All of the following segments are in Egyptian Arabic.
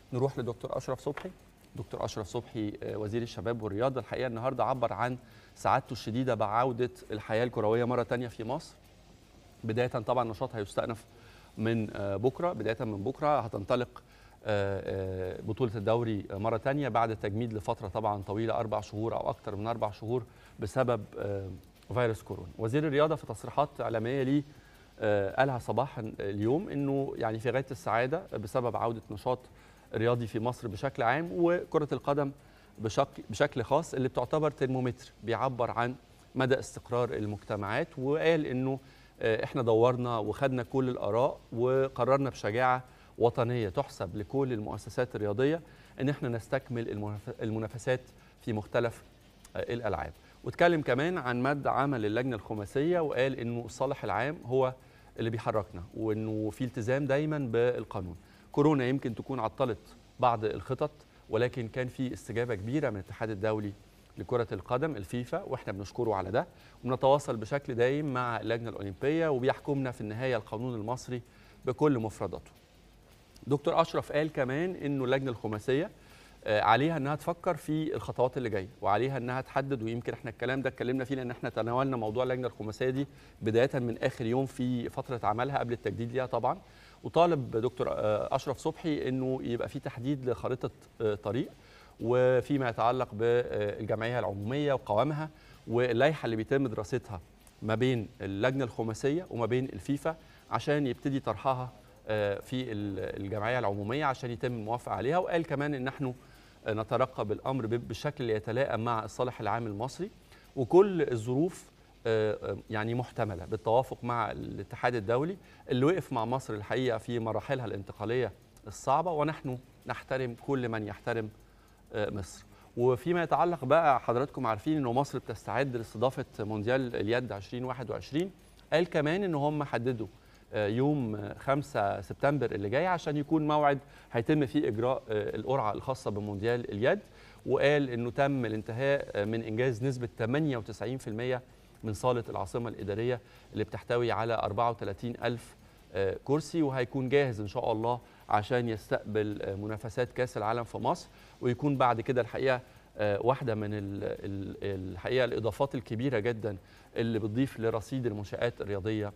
نروح لدكتور اشرف صبحي دكتور اشرف صبحي وزير الشباب والرياضه الحقيقه النهارده عبر عن سعادته الشديده بعوده الحياه الكرويه مره ثانيه في مصر بدايه طبعا النشاط هيستأنف من بكره بدايه من بكره هتنطلق بطوله الدوري مره ثانيه بعد تجميد لفتره طبعا طويله اربع شهور او اكثر من اربع شهور بسبب فيروس كورونا وزير الرياضه في تصريحات اعلاميه ليه قالها صباحا اليوم انه يعني في غايه السعاده بسبب عوده نشاط رياضي في مصر بشكل عام وكره القدم بشكل بشكل خاص اللي بتعتبر ترمومتر بيعبر عن مدى استقرار المجتمعات وقال انه احنا دورنا وخدنا كل الاراء وقررنا بشجاعه وطنيه تحسب لكل المؤسسات الرياضيه ان احنا نستكمل المنافسات في مختلف الالعاب واتكلم كمان عن مد عمل اللجنه الخماسيه وقال انه الصالح العام هو اللي بيحركنا وانه في التزام دايما بالقانون كورونا يمكن تكون عطلت بعض الخطط ولكن كان في استجابه كبيره من الاتحاد الدولي لكره القدم الفيفا واحنا بنشكره على ده وبنتواصل بشكل دايم مع اللجنه الاولمبيه وبيحكمنا في النهايه القانون المصري بكل مفرداته دكتور اشرف قال كمان انه اللجنه الخماسيه عليها انها تفكر في الخطوات اللي جايه وعليها انها تحدد ويمكن احنا الكلام ده اتكلمنا فيه لان احنا تناولنا موضوع اللجنه الخماسيه دي بدايه من اخر يوم في فتره عملها قبل التجديد ليها طبعا وطالب دكتور اشرف صبحي انه يبقى في تحديد لخريطه طريق وفيما يتعلق بالجمعيه العموميه وقوامها واللائحه اللي بيتم دراستها ما بين اللجنه الخماسيه وما بين الفيفا عشان يبتدي طرحها في الجمعيه العموميه عشان يتم الموافقه عليها وقال كمان ان نحن نترقب الامر بالشكل اللي يتلائم مع الصالح العام المصري وكل الظروف يعني محتمله بالتوافق مع الاتحاد الدولي اللي وقف مع مصر الحقيقه في مراحلها الانتقاليه الصعبه ونحن نحترم كل من يحترم مصر وفيما يتعلق بقى حضراتكم عارفين انه مصر بتستعد لاستضافه مونديال اليد 2021 قال كمان ان هم حددوا يوم 5 سبتمبر اللي جاي عشان يكون موعد هيتم فيه اجراء القرعه الخاصه بمونديال اليد وقال انه تم الانتهاء من انجاز نسبه 98% من صاله العاصمه الاداريه اللي بتحتوي على 34 الف كرسي وهيكون جاهز ان شاء الله عشان يستقبل منافسات كاس العالم في مصر ويكون بعد كده الحقيقه واحده من الحقيقه الاضافات الكبيره جدا اللي بتضيف لرصيد المنشات الرياضيه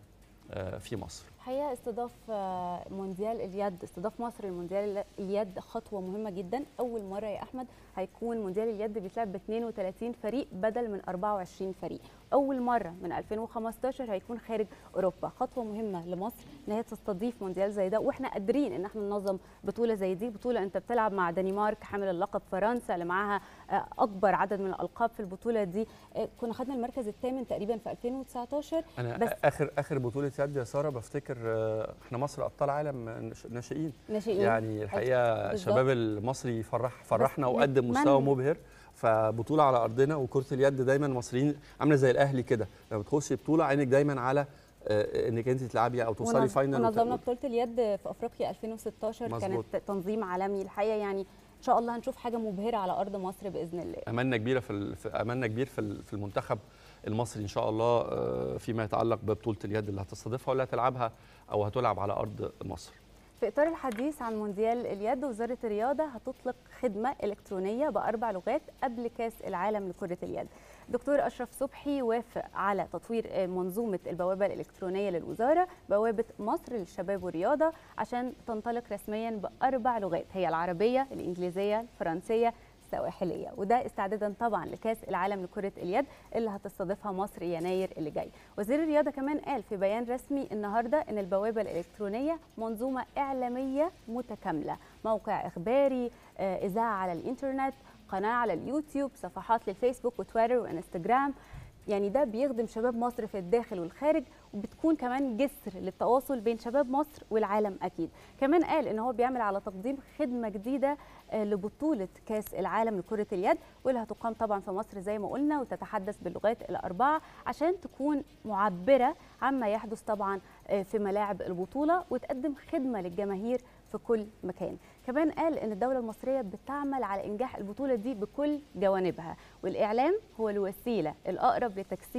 في مصر الحقيقه استضاف مونديال اليد استضاف مصر لمونديال اليد خطوه مهمه جدا اول مره يا احمد هيكون مونديال اليد بيتلعب ب 32 فريق بدل من 24 فريق اول مره من 2015 هيكون خارج اوروبا خطوه مهمه لمصر ان هي تستضيف مونديال زي ده واحنا قادرين ان احنا ننظم بطوله زي دي بطوله انت بتلعب مع دنمارك حامل اللقب فرنسا اللي معاها اكبر عدد من الالقاب في البطوله دي كنا خدنا المركز الثامن تقريبا في 2019 انا بس اخر اخر بطوله يد يا ساره بفتكر احنا مصر ابطال عالم ناشئين ناشئين يعني الحقيقه الشباب المصري فرح فرحنا وقدم مستوى مبهر فبطوله على ارضنا وكره اليد دايما المصريين عامله زي الاهلي كده لما بتخشي بطوله عينك دايما على انك انت تلعبي او توصلي فاينل ونظمنا بطوله اليد في افريقيا 2016 مزبوط. كانت تنظيم عالمي الحقيقه يعني ان شاء الله هنشوف حاجه مبهره على ارض مصر باذن الله املنا كبيره في املنا كبير في المنتخب المصري ان شاء الله فيما يتعلق ببطوله اليد اللي هتستضيفها واللي هتلعبها او هتلعب على ارض مصر في اطار الحديث عن مونديال اليد وزاره الرياضه هتطلق خدمه الكترونيه باربع لغات قبل كاس العالم لكره اليد دكتور اشرف صبحي وافق على تطوير منظومه البوابه الالكترونيه للوزاره بوابه مصر للشباب والرياضه عشان تنطلق رسميا باربع لغات هي العربيه الانجليزيه الفرنسيه السواحليه وده استعدادا طبعا لكاس العالم لكره اليد اللي هتستضيفها مصر يناير اللي جاي وزير الرياضه كمان قال في بيان رسمي النهارده ان البوابه الالكترونيه منظومه اعلاميه متكامله موقع اخباري اذاعه على الانترنت قناه على اليوتيوب صفحات للفيسبوك وتويتر وانستجرام يعني ده بيخدم شباب مصر في الداخل والخارج وبتكون كمان جسر للتواصل بين شباب مصر والعالم اكيد كمان قال ان هو بيعمل على تقديم خدمه جديده لبطوله كاس العالم لكره اليد واللي هتقام طبعا في مصر زي ما قلنا وتتحدث باللغات الاربعه عشان تكون معبره عما يحدث طبعا في ملاعب البطوله وتقدم خدمه للجماهير في كل مكان كمان قال ان الدوله المصريه بتعمل على انجاح البطوله دي بكل جوانبها والاعلام هو الوسيله الاقرب لتجسيد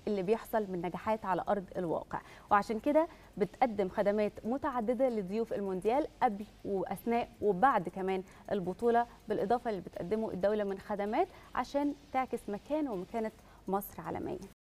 اللي بيحصل من نجاحات على ارض الواقع وعشان كده بتقدم خدمات متعدده لضيوف المونديال قبل واثناء وبعد كمان البطوله بالاضافه اللي بتقدمه الدوله من خدمات عشان تعكس مكان ومكانه مصر عالميا